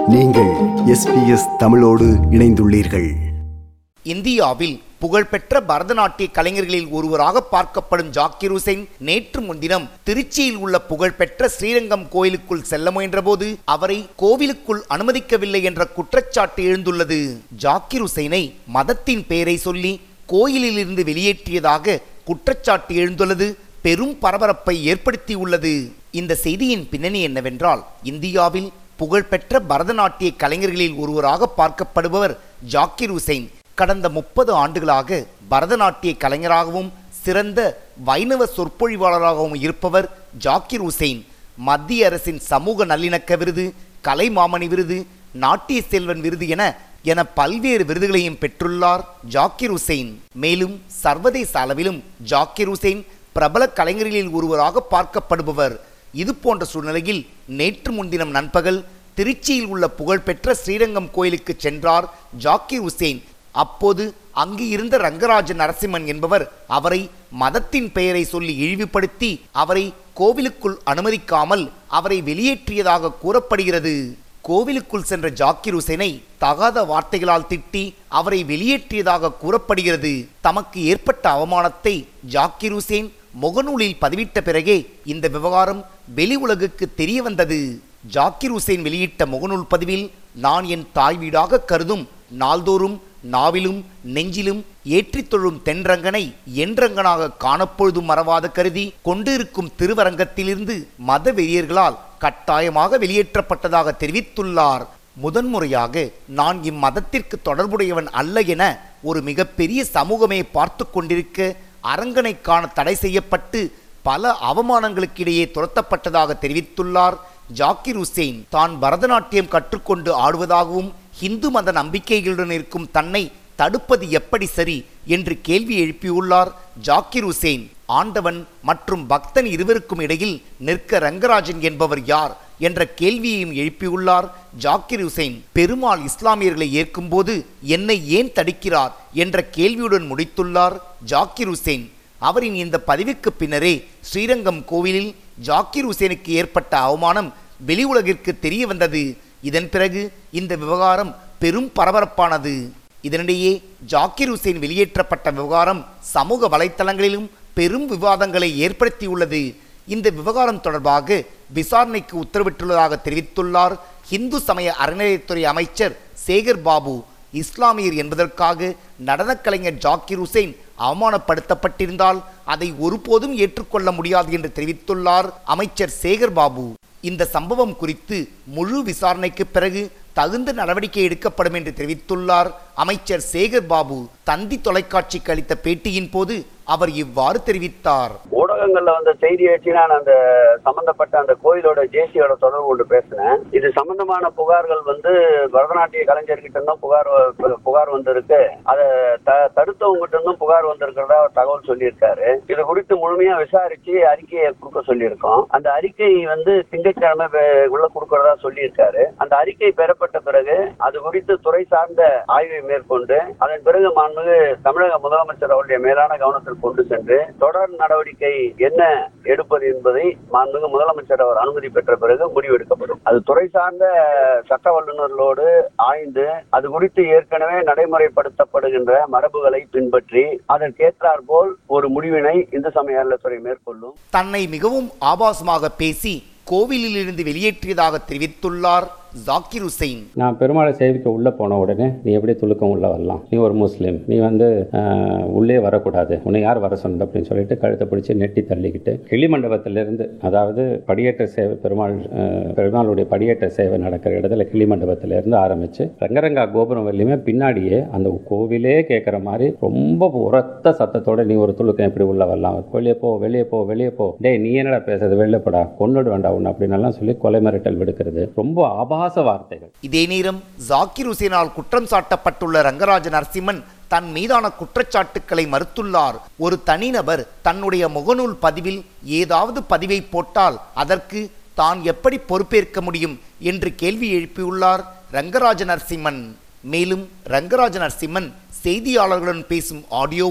நீங்கள் எஸ்பிஎஸ் தமிழோடு இணைந்துள்ளீர்கள் இந்தியாவில் புகழ்பெற்ற பரதநாட்டிய கலைஞர்களில் ஒருவராக பார்க்கப்படும் ஜாக்கிர் ஹுசைன் நேற்று முன்தினம் திருச்சியில் உள்ள புகழ்பெற்ற ஸ்ரீரங்கம் கோயிலுக்குள் செல்ல முயன்றபோது அவரை கோவிலுக்குள் அனுமதிக்கவில்லை என்ற குற்றச்சாட்டு எழுந்துள்ளது ஜாக்கிர் ஹுசைனை மதத்தின் பெயரை சொல்லி கோயிலிலிருந்து வெளியேற்றியதாக குற்றச்சாட்டு எழுந்துள்ளது பெரும் பரபரப்பை ஏற்படுத்தியுள்ளது இந்த செய்தியின் பின்னணி என்னவென்றால் இந்தியாவில் புகழ்பெற்ற பரதநாட்டிய கலைஞர்களில் ஒருவராக பார்க்கப்படுபவர் ஜாக்கிர் ஹுசைன் கடந்த முப்பது ஆண்டுகளாக பரதநாட்டிய கலைஞராகவும் சிறந்த வைணவ சொற்பொழிவாளராகவும் இருப்பவர் ஜாக்கிர் ஹுசைன் மத்திய அரசின் சமூக நல்லிணக்க விருது கலைமாமணி விருது நாட்டிய செல்வன் விருது என என பல்வேறு விருதுகளையும் பெற்றுள்ளார் ஜாக்கிர் ஹுசைன் மேலும் சர்வதேச அளவிலும் ஜாக்கிர் ஹுசைன் பிரபல கலைஞர்களில் ஒருவராக பார்க்கப்படுபவர் இது போன்ற சூழ்நிலையில் நேற்று முன்தினம் நண்பகல் திருச்சியில் உள்ள புகழ்பெற்ற ஸ்ரீரங்கம் கோயிலுக்கு சென்றார் ஜாக்கிர் ஹுசேன் அப்போது அங்கு இருந்த ரங்கராஜ நரசிம்மன் என்பவர் அவரை மதத்தின் பெயரை சொல்லி இழிவுபடுத்தி அவரை கோவிலுக்குள் அனுமதிக்காமல் அவரை வெளியேற்றியதாக கூறப்படுகிறது கோவிலுக்குள் சென்ற ஜாக்கிர் ஹுசைனை தகாத வார்த்தைகளால் திட்டி அவரை வெளியேற்றியதாக கூறப்படுகிறது தமக்கு ஏற்பட்ட அவமானத்தை ஜாக்கிர் ஹுசேன் முகநூலில் பதிவிட்ட பிறகே இந்த விவகாரம் வெளி உலகுக்கு தெரிய வந்தது ஜாக்கிர் ஹுசேன் வெளியிட்ட முகநூல் பதிவில் நான் என் தாய் வீடாக கருதும் நாள்தோறும் நாவிலும் நெஞ்சிலும் ஏற்றித் தொழும் தென்றங்கனை என்றங்கனாக காணப்பொழுதும் மறவாத கருதி கொண்டிருக்கும் திருவரங்கத்திலிருந்து மத வெறியர்களால் கட்டாயமாக வெளியேற்றப்பட்டதாக தெரிவித்துள்ளார் முதன்முறையாக நான் இம்மதத்திற்கு தொடர்புடையவன் அல்ல என ஒரு மிகப்பெரிய சமூகமே பார்த்து கொண்டிருக்க அரங்கனை காண தடை செய்யப்பட்டு பல அவமானங்களுக்கிடையே துரத்தப்பட்டதாக தெரிவித்துள்ளார் ஜாக்கிர் ஹுசேன் தான் பரதநாட்டியம் கற்றுக்கொண்டு ஆடுவதாகவும் இந்து மத நம்பிக்கைகளுடன் இருக்கும் தன்னை தடுப்பது எப்படி சரி என்று கேள்வி எழுப்பியுள்ளார் ஜாக்கிர் ஹுசேன் ஆண்டவன் மற்றும் பக்தன் இருவருக்கும் இடையில் நிற்க ரங்கராஜன் என்பவர் யார் என்ற கேள்வியையும் எழுப்பியுள்ளார் ஜாக்கிர் ஹுசைன் பெருமாள் இஸ்லாமியர்களை ஏற்கும்போது என்னை ஏன் தடுக்கிறார் என்ற கேள்வியுடன் முடித்துள்ளார் ஜாக்கிர் ஹுசேன் அவரின் இந்த பதிவுக்கு பின்னரே ஸ்ரீரங்கம் கோவிலில் ஜாக்கிர் ஹுசேனுக்கு ஏற்பட்ட அவமானம் வெளி உலகிற்கு தெரிய வந்தது இதன் பிறகு இந்த விவகாரம் பெரும் பரபரப்பானது இதனிடையே ஜாக்கிர் ஹுசேன் வெளியேற்றப்பட்ட விவகாரம் சமூக வலைத்தளங்களிலும் பெரும் விவாதங்களை ஏற்படுத்தியுள்ளது இந்த விவகாரம் தொடர்பாக விசாரணைக்கு உத்தரவிட்டுள்ளதாக தெரிவித்துள்ளார் இந்து சமய அறநிலையத்துறை அமைச்சர் சேகர் பாபு இஸ்லாமியர் என்பதற்காக நடனக் கலைஞர் ஜாக்கிர் ஹுசைன் அவமானப்படுத்தப்பட்டிருந்தால் அதை ஒருபோதும் ஏற்றுக்கொள்ள முடியாது என்று தெரிவித்துள்ளார் அமைச்சர் சேகர் பாபு இந்த சம்பவம் குறித்து முழு விசாரணைக்கு பிறகு தகுந்த நடவடிக்கை எடுக்கப்படும் என்று தெரிவித்துள்ளார் அமைச்சர் சேகர் பாபு தந்தி தொலைக்காட்சிக்கு அளித்த பேட்டியின் போது அவர் இவ்வாறு தெரிவித்தார் ஊடகங்கள்ல வந்த செய்தி வச்சு நான் அந்த சம்பந்தப்பட்ட அந்த கோயிலோட ஜேசியோட தொடர்பு கொண்டு பேசினேன் இது சம்பந்தமான புகார்கள் வந்து பரதநாட்டிய கலைஞர்கிட்ட இருந்தும் புகார் வ- புகார் வந்திருக்கு அதை த- தடுத்தவங்ககிட்ட இருந்தும் புகார் வந்திருக்கிறதா அவர் தகவல் சொல்லியிருக்காரு இது குறித்து முழுமையா விசாரிச்சு அறிக்கையை கொடுக்க சொல்லியிருக்கோம் அந்த அறிக்கை வந்து திங்கட்கிழமை வெ- உள்ள கொடுக்கறதா சொல்லியிருக்காரு அந்த அறிக்கை பெறப்பட்ட பிறகு அது குறித்து துறை சார்ந்த ஆய்வை மேற்கொண்டு அதன் பிறகு மாண்புமிகு தமிழக முதலமைச்சர் அவருடைய மேலான கவனத்தில் கொண்டு சென்று தொடர் நடவடிக்கை என்ன எடுப்பது என்பதை மாண்புமிகு முதலமைச்சர் அவர் அனுமதி பெற்ற பிறகு முடிவெடுக்கப்படும் அது துறை சார்ந்த சட்ட வல்லுநர்களோடு ஆய்ந்து அது குறித்து ஏற்கனவே நடைமுறைப்படுத்தப்படுகின்ற மரபுகளை பின்பற்றி அதற்கேற்றாற் போல் ஒரு முடிவினை இந்து சமய அறநிலையத்துறை மேற்கொள்ளும் தன்னை மிகவும் ஆபாசமாக பேசி கோவிலிலிருந்து வெளியேற்றியதாக தெரிவித்துள்ளார் ஜாக்கிர் ஹுசைன் நான் பெருமாளை சேவிக்க உள்ளே போன உடனே நீ எப்படி துலுக்கம் உள்ளே வரலாம் நீ ஒரு முஸ்லீம் நீ வந்து ஆஹ், உள்ளே வரக்கூடாது உன்னை யார் வர சொன்னது அப்படின்னு சொல்லிட்டு கழுத்தை பிடிச்சி நெட்டி தள்ளிக்கிட்டு கிளி மண்டபத்திலிருந்து அதாவது படியேற்ற சேவை பெருமாள் ஆஹ், பெருமாளுடைய படியேற்ற சேவை நடக்கிற இடத்துல கிளி மண்டபத்திலிருந்து ஆரம்பித்து ரங்கரங்கா கோபுரம் வரலையுமே பின்னாடியே அந்த கோவிலே கேட்குற மாதிரி ரொம்ப உரத்த சத்தத்தோட நீ ஒரு துலுக்கம் எப்படி உள்ளே வரலாம் வெளியே போ வெளியே போ வெளியே போ டேய் நீ என்னடா பேசுறது வெளியே போடா கொண்டுடு வேண்டாம் உன்னை அப்படின்னு எல்லாம் சொல்லி கொலை மிரட்டல் விடுக்கிறது ரொம்ப ஆபாச வார்த்தைகள் இதே நேரம் ஜாக்கிர் ஹுசேனால் குற்றம் சாட்டப்பட்டுள்ள ரங்கராஜ நரசிம்மன் தன் மீதான குற்றச்சாட்டுக்களை மறுத்துள்ளார் ஒரு தனிநபர் தன்னுடைய முகநூல் பதிவில் ஏதாவது பதிவை போட்டால் அதற்கு தான் எப்படி பொறுப்பேற்க முடியும் என்று கேள்வி எழுப்பியுள்ளார் ரங்கராஜ நரசிம்மன் மேலும் ரங்கராஜ நரசிம்மன் செய்தியாளர்களுடன் பேசும் ஆடியோவும்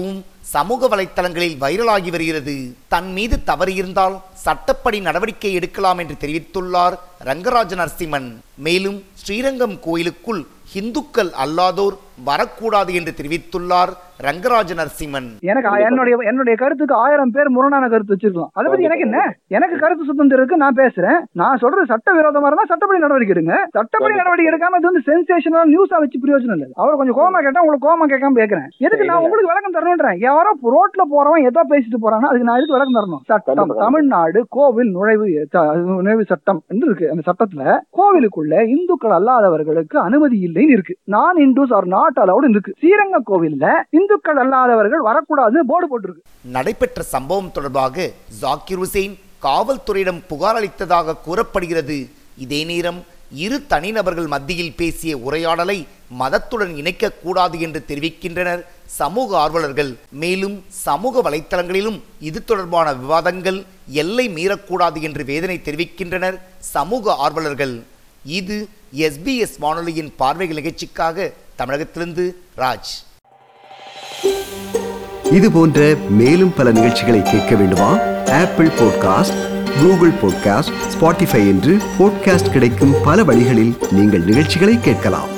சமூக வலைத்தளங்களில் வைரலாகி வருகிறது தன் மீது தவறு இருந்தால் சட்டப்படி நடவடிக்கை எடுக்கலாம் என்று தெரிவித்துள்ளார் ரங்கராஜ நரசிம்மன் மேலும் ஸ்ரீரங்கம் கோயிலுக்குள் இந்துக்கள் அல்லாதோர் வரக்கூடாது என்று தெரிவித்துள்ளார் ரங்கராஜ நரசிம்மன் எனக்கு என்னுடைய என்னுடைய கருத்துக்கு ஆயிரம் பேர் முரணான கருத்து வச்சிருக்கலாம் அதை பத்தி எனக்கு என்ன எனக்கு கருத்து சுதந்திரம் இருக்கு நான் பேசுறேன் நான் சொல்றது சட்ட விரோதமா இருந்தா சட்டப்படி நடவடிக்கை எடுங்க சட்டப்படி நடவடிக்கை எடுக்காம இது வந்து சென்சேஷனல் நியூஸா வச்சு பிரயோஜனம் இல்லை அவர் கொஞ்சம் கோமா கேட்டா உங்களுக்கு கோமா கேட்காம கேட்கறேன் எதுக்கு நான் உங்களுக்கு விளக்கம் தரணுன்றேன் யாரோ ரோட்ல போறவன் ஏதோ பேசிட்டு போறானா அதுக்கு நான் எதுக்கு விளக்கம் தரணும் சட்டம் தமிழ்நாடு கோவில் நுழைவு ச- நுழைவு சட்டம் என்று இருக்கு அந்த சட்டத்துல கோவிலுக்குள்ள இந்துக்கள் அல்லாதவர்களுக்கு அனுமதி இல்லைன்னு இருக்கு நான் இந்துஸ் ஆர் நாட் அலவுட் இருக்கு ஸ்ரீரங்க கோவில்ல இந்துக்கள் அல்லாதவர்கள் வரக்கூடாதுன்னு போர்டு போட்டிருக்கு நடைபெற்ற சம்பவம் தொடர்பாக ஜாக்கிர் ஹுசைன் காவல்துறையிடம் புகார் அளித்ததாக கூறப்படுகிறது இதே நேரம் இரு தனிநபர்கள் மத்தியில் பேசிய உரையாடலை மதத்துடன் இணைக்கக்கூடாது என்று தெரிவிக்கின்றனர் சமூக ஆர்வலர்கள் மேலும் சமூக வலைத்தளங்களிலும் இது தொடர்பான விவாதங்கள் எல்லை மீறக்கூடாது என்று வேதனை தெரிவிக்கின்றனர் சமூக ஆர்வலர்கள் இது எஸ்பிஎஸ் வானொலியின் பார்வைகள் நிகழ்ச்சிக்காக தமிழகத்திலிருந்து ராஜ் இது போன்ற மேலும் பல நிகழ்ச்சிகளை கேட்க வேண்டுமா Apple podcast Google podcast Spotify என்று பாட்காஸ்ட் கிடைக்கும் பல வழிகளில் நீங்கள் நிகழ்ச்சிகளை கேட்கலாம்